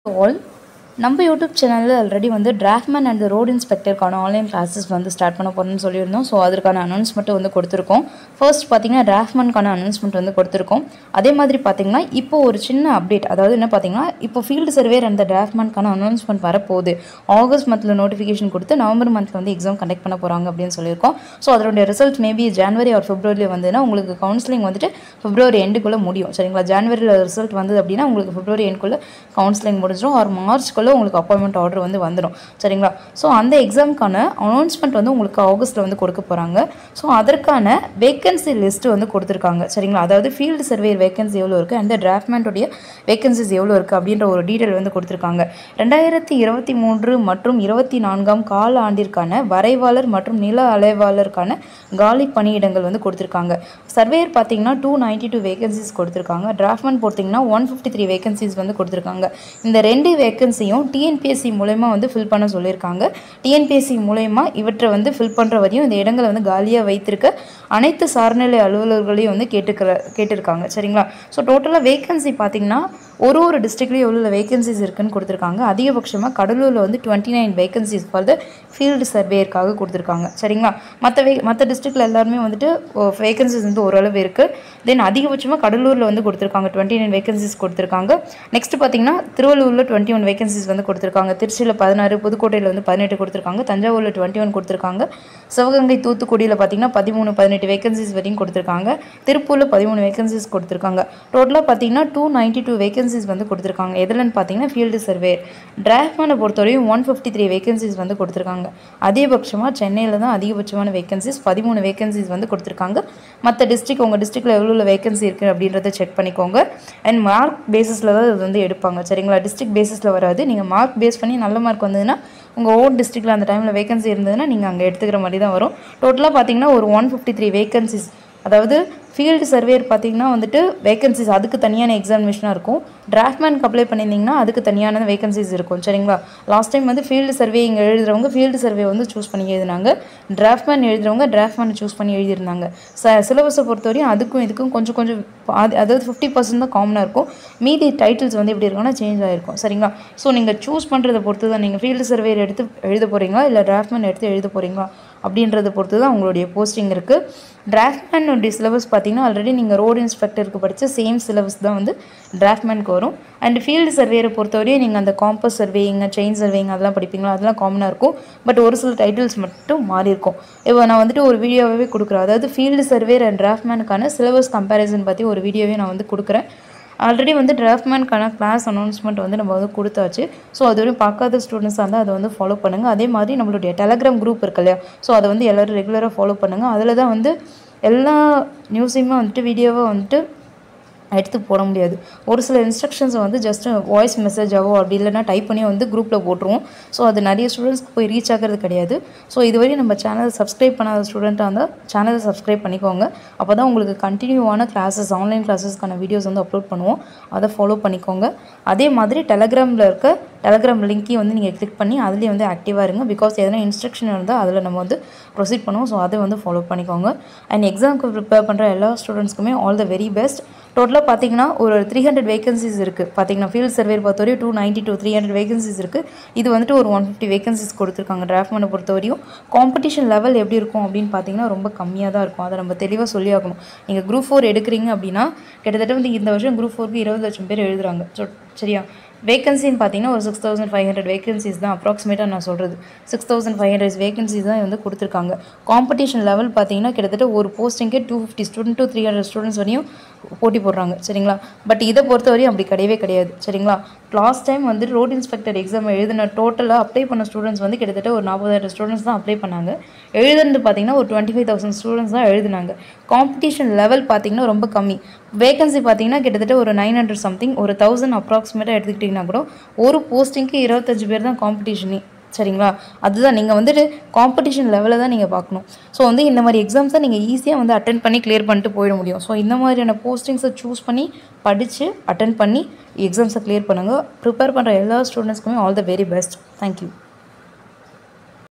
all நம்ம YouTube சேனலில் already வந்து டிராஃப்ட்மேன் அண்ட் ரோட் இன்ஸ்பெக்டருக்கான ஆன்லைன் கிளாஸஸ் வந்து ஸ்டார்ட் பண்ண போகிறோம்னு சொல்லியிருந்தோம் ஸோ அதற்கான அனௌன்ஸ்மெண்ட் வந்து கொடுத்துருக்கோம் ஃபர்ஸ்ட் பார்த்தீங்கன்னா டிராஃப்ட்மேனுக்கான அனௌன்ஸ்மெண்ட் வந்து கொடுத்துருக்கோம் அதே மாதிரி பார்த்தீங்கன்னா இப்போ ஒரு சின்ன அப்டேட் அதாவது என்ன பார்த்தீங்கன்னா இப்போ ஃபீல்டு சர்வேர் அந்த டிராஃப்ட்மேனுக்கான அனௌன்ஸ்மெண்ட் வரப்போகுது ஆகஸ்ட் மந்தில் நோட்டிஃபிகேஷன் கொடுத்து நவம்பர் மந்தில் வந்து எக்ஸாம் கண்டக்ட் பண்ண போகிறாங்க அப்படின்னு சொல்லியிருக்கோம் ஸோ அதோடைய ரிசல்ட் மேபி ஜனவரி ஆர் பிப்ரவரியில் வந்ததுன்னா உங்களுக்கு கவுன்சிலிங் வந்துட்டு பிப்ரவரி எண்டுக்குள்ளே முடியும் சரிங்களா ஜனவரியில் ரிசல்ட் வந்தது அப்படின்னா உங்களுக்கு பிப்ரவரி எண்டுக்குள்ளே கவுன்சிலிங் முடிஞ்சிடும் ஆர் மார்ச்க்குள்ளே உங்களுக்கு அப்பாயின்மெண்ட் ஆர்டர் வந்து வந்துடும் சரிங்களா ஸோ அந்த எக்ஸாமுக்கான அனௌன்ஸ்மெண்ட் வந்து உங்களுக்கு ஆகஸ்ட்டில் வந்து கொடுக்க போகிறாங்க ஸோ அதற்கான வேகன்சி லிஸ்ட்டு வந்து கொடுத்துருக்காங்க சரிங்களா அதாவது ஃபீல்டு சர்வேயர் வேகன்சி எவ்வளோ இருக்குது அந்த டிராஃப்ட்மேன்ட்டுடைய வேகன்சிஸ் எவ்வளோ இருக்குது அப்படின்ற ஒரு டீட்டெயில் வந்து கொடுத்துருக்காங்க ரெண்டாயிரத்தி இருபத்தி மூன்று மற்றும் இருபத்தி நான்காம் கால ஆண்டிற்கான வரைவாளர் மற்றும் நில அலைவாளருக்கான காலி பணியிடங்கள் வந்து கொடுத்துருக்காங்க சர்வேயர் பார்த்தீங்கன்னா டூ நைன்டி டூ வேகன்சிஸ் கொடுத்துருக்காங்க டிராஃப்ட்மேன் பார்த்தீங்கன்னா ஒன் ஃபிஃப்டி த்ரீ வேகன்சிஸ் வந்து கொடுத்துருக்காங்க இந்த ரெண்டு வேகன்சியும் டிஎன்பிஎஸ்சி மூலயமா வந்து ஃபில் பண்ண சொல்லியிருக்காங்க டிஎன்பிஎஸ்சி மூலயமா இவற்றை வந்து ஃபில் பண்ணுற வரையும் இந்த இடங்களை வந்து காலியாக வைத்திருக்க அனைத்து சார்நிலை அலுவலர்களையும் வந்து கேட்டுக்கிற கேட்டிருக்காங்க சரிங்களா ஸோ டோட்டலாக வேகன்சி பார்த்தீங்கன்னா ஒரு ஒரு டிஸ்ட்ரிக்ட்லேயும் எவ்வளோ வேகன்சிஸ் இருக்குன்னு கொடுத்துருக்காங்க அதிகபட்சமாக கடலூரில் வந்து twenty nine vacancies for the field சர்வேயருக்காக கொடுத்துருக்காங்க சரிங்களா மற்ற வே மற்ற டிஸ்ட்ரிக்டில் எல்லாருமே வந்துட்டு வேகன்சிஸ் வந்து ஓரளவு இருக்குது தென் அதிகபட்சமாக கடலூரில் வந்து கொடுத்துருக்காங்க டுவெண்ட்டி நைன் வேகன்சிஸ் கொடுத்துருக்காங்க நெக்ஸ்ட் பார்த்தீங்கன்னா திருவள்ளூரில் டுவெண்ட்டி ஒன் வேகன்சிஸ் வந்து கொடுத்துருக்காங்க திருச்சியில் பதினாறு புதுக்கோட்டையில் வந்து பதினெட்டு கொடுத்துருக்காங்க தஞ்சாவூரில் டுவெண்ட்டி ஒன் கொடுத்துருக்காங்க சிவகங்கை தூத்துக்குடியில் பார்த்தீங்கன்னா பதிமூணு பதினெட்டு வேகன்சிஸ் வரையும் கொடுத்துருக்காங்க திருப்பூரில் பதிமூணு வேகன்சிஸ் கொடுத்துருக்காங்க டோட்டலாக பார்த்தீங்கன்னா டூ நைன்ட்டி டூ வேகன்சிஸ் வந்து கொடுத்துருக்காங்க எதுலன்னு பார்த்தீங்கன்னா ஃபீல்டு சர்வே டிராஃப்ட்மேனை பொறுத்தவரையும் ஒன் ஃபிஃப்டி த்ரீ வேகன்சிஸ் வந்து கொடுத்துருக்காங்க அதிகபட்சமாக சென்னையில் தான் அதிகபட்சமான வேகன்சிஸ் பதிமூணு வேகன்சிஸ் வந்து கொடுத்துருக்காங்க மற்ற டிஸ்ட்ரிக் உங்கள் டிஸ்ட்ரிக்டில் எவ்வளோ வேகன்சி இருக்குது அப்படின்றத செக் பண்ணிக்கோங்க அண்ட் மார்க் பேசிஸில் தான் இது வந்து எடுப்பாங்க சரிங்களா டிஸ்ட்ரிக்ட் பேசிஸில் வராது நீங்கள் மார்க் பேஸ் பண்ணி நல்ல மார்க் வந்ததுன்னா உங்கள் ஓன் டிஸ்ட்ரிக்டில் அந்த டைமில் வேகன்சி இருந்ததுன்னா நீங்கள் அங்கே எடுத்துக்கிற மாதிரி தான் வரும் டோட்டலாக பார்த்தீங்கன்னா ஒரு ஒன் ஃபிஃப்டி த்ரீ வேகன்சிஸ் அதாவது ஃபீல்டு சர்வேயர் பார்த்தீங்கன்னா வந்துட்டு வேகன்சிஸ் அதுக்கு தனியான எக்ஸாமினேஷனாக இருக்கும் டிராஃப்ட்மேனுக்கு அப்ளை பண்ணியிருந்தீங்கன்னா அதுக்கு தனியான வேகன்சிஸ் இருக்கும் சரிங்களா லாஸ்ட் டைம் வந்து ஃபீல்டு சர்வே இங்கே எழுதுறவங்க ஃபீல்டு சர்வே வந்து சூஸ் பண்ணி எழுதினாங்க டிராஃப்ட்மேன் எழுதுறவங்க டிராஃப்ட்மேன் சூஸ் பண்ணி எழுதியிருந்தாங்க ச சிலபஸை பொறுத்தவரையும் அதுக்கும் இதுக்கும் கொஞ்சம் கொஞ்சம் அது அதாவது ஃபிஃப்டி பர்சன்ட் தான் காமனாக இருக்கும் மீதி டைட்டில்ஸ் வந்து எப்படி இருக்கும்னா சேஞ்ச் ஆகிருக்கும் சரிங்களா ஸோ நீங்கள் சூஸ் பண்ணுறதை பொறுத்து தான் நீங்கள் ஃபீல்டு சர்வேயர் எடுத்து எழுத போகிறீங்களா இல்லை டிராஃப்ட்மேன் எடுத்து எழுத போகிறீங்களா அப்படின்றத பொறுத்து தான் உங்களுடைய போஸ்டிங் இருக்குது டிராஃப்ட்மேனுடைய சிலபஸ் பார்த்தீங்கன்னா ஆல்ரெடி நீங்கள் ரோடு இன்ஸ்பெக்டருக்கு படித்த சேம் சிலபஸ் தான் வந்து டிராஃப்ட்மேனுக்கு வரும் அண்ட் ஃபீல்டு சர்வேயரை பொறுத்தவரையும் நீங்கள் அந்த காம்பஸ் சர்வேயிங் செயின் சர்வேயிங் அதெல்லாம் படிப்பீங்களா அதெல்லாம் காமனாக இருக்கும் பட் ஒரு சில டைட்டில்ஸ் மட்டும் மாறி இருக்கும் இப்போ நான் வந்துட்டு ஒரு வீடியோவே கொடுக்குறேன் அதாவது ஃபீல்டு சர்வேயர் அண்ட் டிராஃப்ட்மேனுக்கான சிலபஸ் கம்பேரிசன் பற்றி ஒரு வீடியோவே நான் வந்து கொடுக்குறேன் ஆல்ரெடி வந்து டிராஃப்ட்மேனுக்கான கிளாஸ் அனௌன்ஸ்மெண்ட் வந்து நம்ம வந்து கொடுத்தாச்சு ஸோ அது வரையும் பார்க்காத ஸ்டூடெண்ட்ஸாக இருந்தால் அதை வந்து ஃபாலோ பண்ணுங்கள் அதே மாதிரி நம்மளுடைய டெலகிராம் குரூப் இருக்கு இல்லையா ஸோ அதை வந்து எல்லோரும் ரெகுலராக ஃபாலோ பண்ணுங்கள் அதில் தான் வந்து எல்லா நியூஸையுமே வந்துட்டு வீடியோவாக வந்துட்டு எடுத்து போட முடியாது ஒரு சில இன்ஸ்ட்ரக்ஷன்ஸை வந்து ஜஸ்ட் வாய்ஸ் மெசேஜாவோ அப்படி இல்லைனா டைப் பண்ணி வந்து குரூப்பில் போட்டுருவோம் ஸோ அது நிறைய ஸ்டூடெண்ட்ஸ்க்கு போய் ரீச் ஆகிறது கிடையாது ஸோ இதுவரை நம்ம சேனல் சப்ஸ்கிரைப் பண்ணாத ஸ்டூடெண்ட்டாக இருந்தால் சேனலை சப்ஸ்கிரைப் பண்ணிக்கோங்க அப்போ தான் உங்களுக்கு கண்டினியூவான கிளாஸஸ் ஆன்லைன் கிளாஸஸ்க்கான வீடியோஸ் வந்து அப்லோட் பண்ணுவோம் அதை ஃபாலோ பண்ணிக்கோங்க அதே மாதிரி டெலகிராமில் இருக்க டெலகிராம் லிங்க்கையும் வந்து நீங்கள் கிளிக் பண்ணி அதுலேயே வந்து ஆக்டிவாக இருங்க பிகாஸ் எதனா இன்ஸ்ட்ரக்ஷன் இருந்தால் அதில் நம்ம வந்து ப்ரொசீட் பண்ணுவோம் ஸோ அதை வந்து ஃபாலோ பண்ணிக்கோங்க அண்ட் எக்ஸாமுக்கு ப்ரிப்பேர் பண்ணுற எல்லா ஸ்டூடெண்ட்ஸ்க்குமே ஆல் த வெரி பெஸ்ட் டோட்டலாக பார்த்தீங்கன்னா ஒரு த்ரீ ஹண்ட்ரட் வேகன்சிஸ் இருக்குது பார்த்தீங்கன்னா ஃபீல்ட் சர்வேர் பொறுத்தவரையும் two ninety two three hundred vacancies இருக்குது இது வந்துட்டு ஒரு ஒன் ஃபிஃப்டி வேகன்சிஸ் கொடுத்துருக்காங்க டிராஃப்ட்மேனை பொறுத்தவரையும் காம்படிஷன் லெவல் எப்படி இருக்கும் அப்படின்னு பார்த்தீங்கன்னா ரொம்ப கம்மியாக தான் இருக்கும் அதை நம்ம தெளிவாக சொல்லி ஆகணும் நீங்கள் குரூப் ஃபோர் எடுக்கிறீங்க அப்படின்னா கிட்டத்தட்ட வந்து இந்த வருஷம் குரூப் ஃபோருக்கு இருபது லட்சம் பேர் எழுதுறாங்க ஸோ சரியா வேகன்சின்னு பார்த்தீங்கன்னா ஒரு six thousand five hundred vacancies தான் அப்ராக்சிமேட்டாக நான் சொல்கிறது six thousand five hundred vacancies தான் வந்து கொடுத்துருக்காங்க காம்படிஷன் லெவல் பார்த்தீங்கன்னா கிட்டத்தட்ட ஒரு போஸ்டிங்கே two fifty student two three hundred students வரையும் போட்டி போடுறாங்க சரிங்களா பட் இதை பொறுத்தவரையும் அப்படி கிடையவே கிடையாது சரிங்களா லாஸ்ட் டைம் வந்து ரோட் இன்ஸ்பெக்டர் எக்ஸாம் எழுதின டோட்டலாக அப்ளை பண்ண ஸ்டூடெண்ட்ஸ் வந்து கிட்டத்தட்ட ஒரு நாற்பதாயிரம் ஸ்டூடெண்ட்ஸ் தான் அப்ளை பண்ணாங்க எழுதுனது பார்த்தீங்கன்னா ஒரு டுவெண்ட்டி ஃபைவ் தௌசண்ட் ஸ்டூடெண்ட்ஸ் தான் எழுதினாங்க காம்படிஷன் லெவல் பார்த்தீங்கன்னா ரொம்ப கம்மி வேகன்சி பார்த்தீங்கன்னா கிட்டத்தட்ட ஒரு நைன் ஹண்ட்ரட் சம்திங் ஒரு தௌசண்ட் அப்ராக்சிமேட்டாக எடுத்துக்கிட்டிங்கன்னா கூட ஒரு போஸ்டிங்க்கு இருபத்தஞ்சு பேர் தான் காம்படிஷனே சரிங்களா அதுதான் நீங்கள் வந்துட்டு காம்படிஷன் லெவலில் தான் நீங்கள் பார்க்கணும் ஸோ வந்து இந்த மாதிரி எக்ஸாம்ஸை நீங்கள் ஈஸியாக வந்து அட்டன் பண்ணி கிளியர் பண்ணிட்டு போயிட முடியும் ஸோ இந்த மாதிரியான போஸ்டிங்ஸை சூஸ் பண்ணி படித்து அட்டன் பண்ணி எக்ஸாம்ஸை கிளியர் பண்ணுங்கள் ப்ரிப்பேர் பண்ணுற எல்லா ஸ்டூடெண்ட்ஸ்க்குமே all the very best thank you